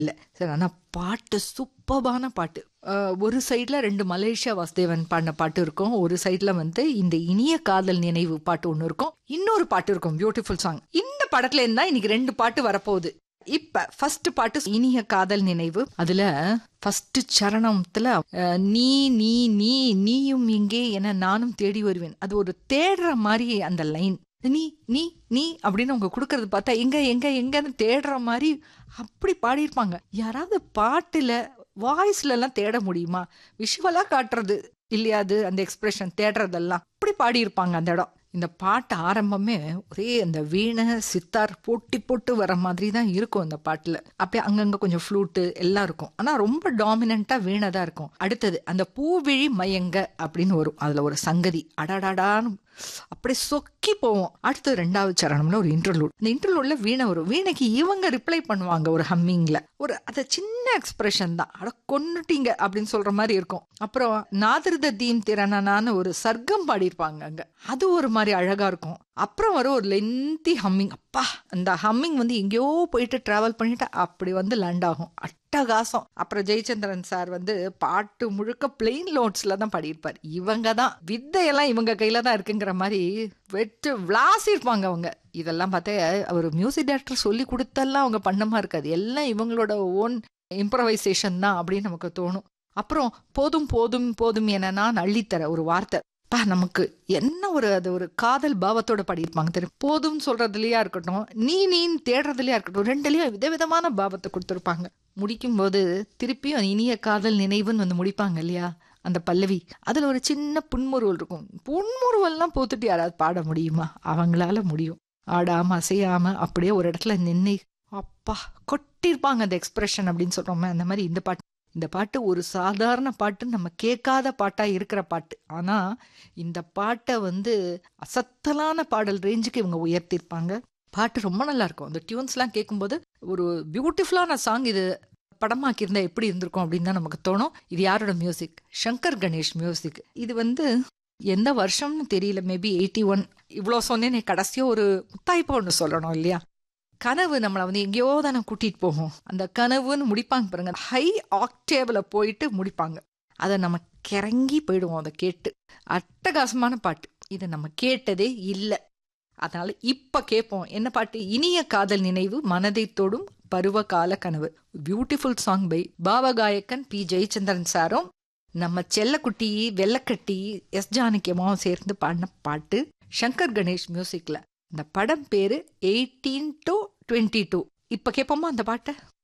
இல்ல சார் ஆனா பாட்டு சூப்பர்பான பாட்டு அஹ், ஒரு சைடுல ரெண்டு மலேசியா வாசுதேவன் பாடின பாட்டு இருக்கும் ஒரு சைடுல வந்து இந்த இனிய காதல் நினைவு பாட்டு ஒன்று இருக்கும் இன்னொரு பாட்டு இருக்கும் பியூட்டிஃபுல் சாங் இந்த படத்துல இருந்தா இன்னைக்கு ரெண்டு பாட்டு வரப்போகுது இப்ப ஃபர்ஸ்ட் பாட்டு இனிய காதல் நினைவு அதுல ஃபர்ஸ்ட் சரணத்துல அஹ், நீ நீ நீ நீயும் இங்கே என நானும் தேடி வருவேன் அது ஒரு தேடுற மாதிரி அந்த லைன் நீ நீ நீ அப்படின்னு அவங்க கொடுக்கறது பார்த்தா எங்க எங்க எங்கன்னு தேடுற மாதிரி அப்படி பாடியிருப்பாங்க யாராவது பாட்டுல வாய்ஸ்ல எல்லாம் தேட முடியுமா விஷுவலா காட்டுறது இல்லையா அது அந்த எக்ஸ்பிரஷன் தேடுறதெல்லாம் அப்படி பாடியிருப்பாங்க அந்த இடம் இந்த பாட்டு ஆரம்பமே ஒரே அந்த வீணை சித்தார் போட்டி போட்டு வர மாதிரி தான் இருக்கும் அந்த பாட்டுல அப்படியே அங்கங்க கொஞ்சம் ஃப்ளூட்டு எல்லாம் இருக்கும் ஆனா ரொம்ப டாமினண்டா வீணை தான் இருக்கும் அடுத்தது அந்த பூவிழி மயங்க அப்படின்னு வரும் அதுல ஒரு சங்கதி அடாடாடான்னு அப்படியே சொக்கி போவோம் அடுத்து ரெண்டாவது சரணம்ல ஒரு இன்டர்லூட் இந்த இன்டர்லூட்ல வீணை வரும் வீணைக்கு இவங்க ரிப்ளை பண்ணுவாங்க ஒரு ஹம்மிங்ல ஒரு அது சின்ன எக்ஸ்பிரஷன் தான் அட கொன்னுட்டீங்க அப்படின்னு சொல்ற மாதிரி இருக்கும் அப்புறம் நாதிருத தீம் திறனான ஒரு சர்க்கம் பாடியிருப்பாங்க அங்க அது ஒரு மாதிரி அழகா இருக்கும் அப்புறம் வரும் ஒரு லென்த்தி ஹம்மிங் அப்பா அந்த ஹம்மிங் வந்து எங்கேயோ போயிட்டு டிராவல் பண்ணிட்டு அப்படி வந்து லேண்ட் ஆகும் அட்டகாசம் அப்புறம் ஜெயச்சந்திரன் சார் வந்து பாட்டு முழுக்க பிளெயின் நோட்ஸ்ல தான் பாடியிருப்பார் இவங்க தான் வித்தையெல்லாம் இவங்க கையில தான் இருக்குங்கிற மாதிரி வெட்டு விளாசிருப்பாங்க அவங்க இதெல்லாம் பார்த்தா அவர் மியூசிக் டைரக்டர் சொல்லி கொடுத்தெல்லாம் அவங்க பண்ணமா இருக்காது எல்லாம் இவங்களோட ஓன் இம்ப்ரவைசேஷன் தான் அப்படின்னு நமக்கு தோணும் அப்புறம் போதும் போதும் போதும் என நான் அள்ளித்தர ஒரு வார்த்தை பா நமக்கு என்ன ஒரு அது ஒரு காதல் பாவத்தோட பாடியிருப்பாங்க தெரியும் போதும் சொல்றதுலயா இருக்கட்டும் நீ நீன்னு தேடுறதுலயா இருக்கட்டும் ரெண்டுலயும் விதவிதமான பாவத்தை கொடுத்துருப்பாங்க முடிக்கும் போது திருப்பியும் இனிய காதல் நினைவுன்னு வந்து முடிப்பாங்க இல்லையா அந்த பல்லவி அதுல ஒரு சின்ன புன்முறுவல் இருக்கும் புன்முறுவல்லாம் போத்துட்டு யாராவது பாட முடியுமா அவங்களால முடியும் ஆடாம அசையாம அப்படியே ஒரு இடத்துல நின்று அப்பா கொட்டிருப்பாங்க அந்த எக்ஸ்பிரஷன் அப்படின்னு சொல்றோமே அந்த மாதிரி இந்த பாட்டு இந்த பாட்டு ஒரு சாதாரண பாட்டு நம்ம கேட்காத பாட்டா இருக்கிற பாட்டு ஆனா இந்த பாட்டை வந்து அசத்தலான பாடல் ரேஞ்சுக்கு இவங்க உயர்த்திருப்பாங்க பாட்டு ரொம்ப நல்லா இருக்கும் அந்த டியூன்ஸ்லாம் கேட்கும்போது ஒரு பியூட்டிஃபுல்லான சாங் இது படமாக்கி இருந்தா எப்படி இருந்திருக்கும் அப்படின்னு தான் நமக்கு தோணும் இது யாரோட மியூசிக் சங்கர் கணேஷ் மியூசிக் இது வந்து எந்த வருஷம்னு தெரியல மேபி எயிட்டி ஒன் இவ்வளோ சொன்னேனே கடைசியாக ஒரு முத்தாய்ப்பா ஒன்று சொல்லணும் இல்லையா கனவு நம்மளை வந்து எங்கேயோ தானே கூட்டிட்டு போகும் அந்த கனவுன்னு முடிப்பாங்க பாருங்க ஹை ஆக்டேவில் போயிட்டு முடிப்பாங்க அதை நம்ம கிறங்கி போயிடுவோம் அதை கேட்டு அட்டகாசமான பாட்டு இதை நம்ம கேட்டதே இல்லை அதனால இப்ப கேட்போம் என்ன பாட்டு இனிய காதல் நினைவு மனதை தொடும் பருவகால கனவு பியூட்டிஃபுல் சாங் பை பாவகாயக்கன் பி ஜெயச்சந்திரன் சாரும் நம்ம செல்லக்குட்டி வெள்ளக்கட்டி எஸ் ஜானகியமாவும் சேர்ந்து பாடின பாட்டு சங்கர் கணேஷ் மியூசிக்ல இந்த படம் பேரு எயிட்டீன் டு டுவெண்ட்டி டூ இப்ப கேட்போமா அந்த பாட்டை